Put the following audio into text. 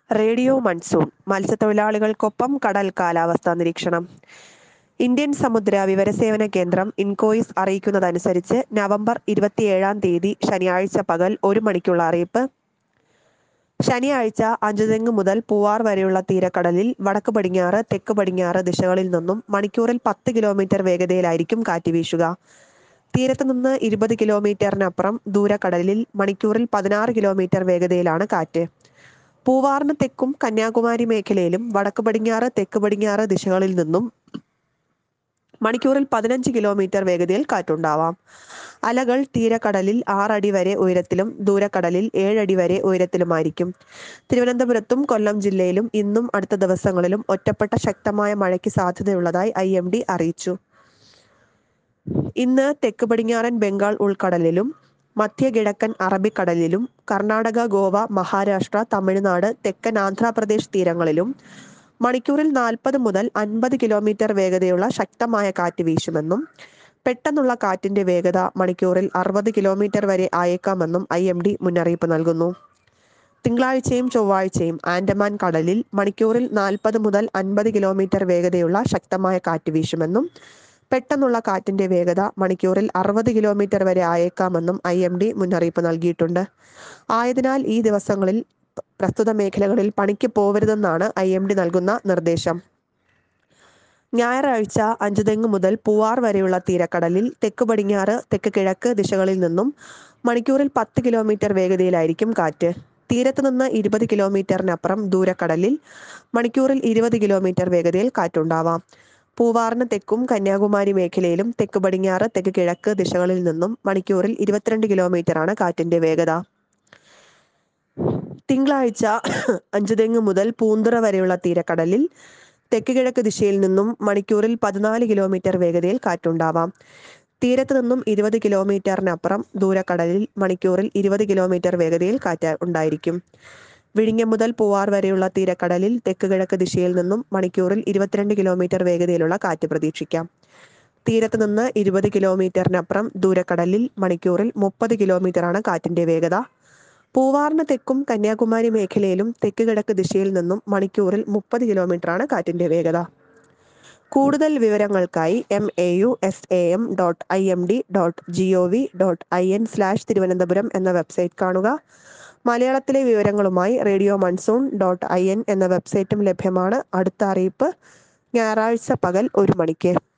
radio monsoon മത്സ്യത്തൊഴിലാളികൾക്കൊപ്പം കടൽ കാലാവസ്ഥാ നിരീക്ഷണം ഇന്ത്യൻ സമുദ്ര വിവരസേവന കേന്ദ്രം ഇൻകോയിസ് അറിയിക്കുന്നതനുസരിച്ച് നവംബർ ഇരുപത്തിയേഴാം തീയതി ശനിയാഴ്ച പകൽ ഒരു മണിക്കുള്ള അറിയിപ്പ് ശനിയാഴ്ച അഞ്ചുതെങ്ങ് മുതൽ പൂവാർ വരെയുള്ള തീരക്കടലിൽ വടക്ക് പടിഞ്ഞാറ് തെക്ക് പടിഞ്ഞാറ് ദിശകളിൽ നിന്നും മണിക്കൂറിൽ പത്ത് കിലോമീറ്റർ വേഗതയിലായിരിക്കും കാറ്റ് വീശുക തീരത്ത് നിന്ന് ഇരുപത് കിലോമീറ്ററിനപ്പുറം ദൂരക്കടലിൽ മണിക്കൂറിൽ പതിനാറ് കിലോമീറ്റർ വേഗതയിലാണ് കാറ്റ് പൂവാറിന് തെക്കും കന്യാകുമാരി മേഖലയിലും വടക്ക് പടിഞ്ഞാറ് തെക്ക് പടിഞ്ഞാറ് ദിശകളിൽ നിന്നും മണിക്കൂറിൽ പതിനഞ്ച് കിലോമീറ്റർ വേഗതയിൽ കാറ്റുണ്ടാവാം അലകൾ തീരക്കടലിൽ ആറടി വരെ ഉയരത്തിലും ദൂരക്കടലിൽ ഏഴടി വരെ ഉയരത്തിലുമായിരിക്കും തിരുവനന്തപുരത്തും കൊല്ലം ജില്ലയിലും ഇന്നും അടുത്ത ദിവസങ്ങളിലും ഒറ്റപ്പെട്ട ശക്തമായ മഴയ്ക്ക് സാധ്യതയുള്ളതായി ഐ എം ഡി അറിയിച്ചു ഇന്ന് തെക്ക് പടിഞ്ഞാറൻ ബംഗാൾ ഉൾക്കടലിലും മധ്യ കിഴക്കൻ അറബിക്കടലിലും കർണാടക ഗോവ മഹാരാഷ്ട്ര തമിഴ്നാട് തെക്കൻ ആന്ധ്രാപ്രദേശ് തീരങ്ങളിലും മണിക്കൂറിൽ നാൽപ്പത് മുതൽ അൻപത് കിലോമീറ്റർ വേഗതയുള്ള ശക്തമായ കാറ്റ് വീശുമെന്നും പെട്ടെന്നുള്ള കാറ്റിന്റെ വേഗത മണിക്കൂറിൽ അറുപത് കിലോമീറ്റർ വരെ ആയേക്കാമെന്നും ഐ എം ഡി മുന്നറിയിപ്പ് നൽകുന്നു തിങ്കളാഴ്ചയും ചൊവ്വാഴ്ചയും ആൻഡമാൻ കടലിൽ മണിക്കൂറിൽ നാൽപ്പത് മുതൽ അൻപത് കിലോമീറ്റർ വേഗതയുള്ള ശക്തമായ കാറ്റ് വീശുമെന്നും പെട്ടെന്നുള്ള കാറ്റിന്റെ വേഗത മണിക്കൂറിൽ അറുപത് കിലോമീറ്റർ വരെ ആയേക്കാമെന്നും ഐ എം ഡി മുന്നറിയിപ്പ് നൽകിയിട്ടുണ്ട് ആയതിനാൽ ഈ ദിവസങ്ങളിൽ പ്രസ്തുത മേഖലകളിൽ പണിക്ക് പോവരുതെന്നാണ് ഐ എം ഡി നൽകുന്ന നിർദ്ദേശം ഞായറാഴ്ച അഞ്ചുതെങ്ങ് മുതൽ പൂവാർ വരെയുള്ള തീരക്കടലിൽ തെക്ക് പടിഞ്ഞാറ് തെക്ക് കിഴക്ക് ദിശകളിൽ നിന്നും മണിക്കൂറിൽ പത്ത് കിലോമീറ്റർ വേഗതയിലായിരിക്കും കാറ്റ് തീരത്ത് നിന്ന് ഇരുപത് കിലോമീറ്ററിനപ്പുറം ദൂരക്കടലിൽ മണിക്കൂറിൽ ഇരുപത് കിലോമീറ്റർ വേഗതയിൽ കാറ്റുണ്ടാവാം പൂവാറിന് തെക്കും കന്യാകുമാരി മേഖലയിലും തെക്ക് പടിഞ്ഞാറ് തെക്ക് കിഴക്ക് ദിശകളിൽ നിന്നും മണിക്കൂറിൽ ഇരുപത്തിരണ്ട് കിലോമീറ്ററാണ് കാറ്റിന്റെ വേഗത തിങ്കളാഴ്ച അഞ്ചുതെങ്ങ് മുതൽ പൂന്തുറ വരെയുള്ള തീരക്കടലിൽ തെക്ക് കിഴക്ക് ദിശയിൽ നിന്നും മണിക്കൂറിൽ പതിനാല് കിലോമീറ്റർ വേഗതയിൽ കാറ്റുണ്ടാവാം തീരത്ത് നിന്നും ഇരുപത് കിലോമീറ്ററിനപ്പുറം ദൂരക്കടലിൽ മണിക്കൂറിൽ ഇരുപത് കിലോമീറ്റർ വേഗതയിൽ കാറ്റ് ഉണ്ടായിരിക്കും വിഴിഞ്ഞം മുതൽ പൂവാർ വരെയുള്ള തീരക്കടലിൽ തെക്ക് കിഴക്ക് ദിശയിൽ നിന്നും മണിക്കൂറിൽ ഇരുപത്തിരണ്ട് കിലോമീറ്റർ വേഗതയിലുള്ള കാറ്റ് പ്രതീക്ഷിക്കാം തീരത്ത് നിന്ന് ഇരുപത് കിലോമീറ്ററിനപ്പുറം ദൂരക്കടലിൽ മണിക്കൂറിൽ മുപ്പത് കിലോമീറ്ററാണ് കാറ്റിന്റെ വേഗത പൂവാറിന് തെക്കും കന്യാകുമാരി മേഖലയിലും തെക്ക് കിഴക്ക് ദിശയിൽ നിന്നും മണിക്കൂറിൽ മുപ്പത് കിലോമീറ്ററാണ് കാറ്റിന്റെ വേഗത കൂടുതൽ വിവരങ്ങൾക്കായി M A U S A M dot I M D dot G O V dot I N slash Thiruvananthapuram എന്ന വെബ്സൈറ്റ് കാണുക മലയാളത്തിലെ വിവരങ്ങളുമായി radio monsoon dot I N എന്ന വെബ്സൈറ്റും ലഭ്യമാണ് അടുത്ത അറിയിപ്പ് ഞായറാഴ്ച പകൽ ഒരു മണിക്ക്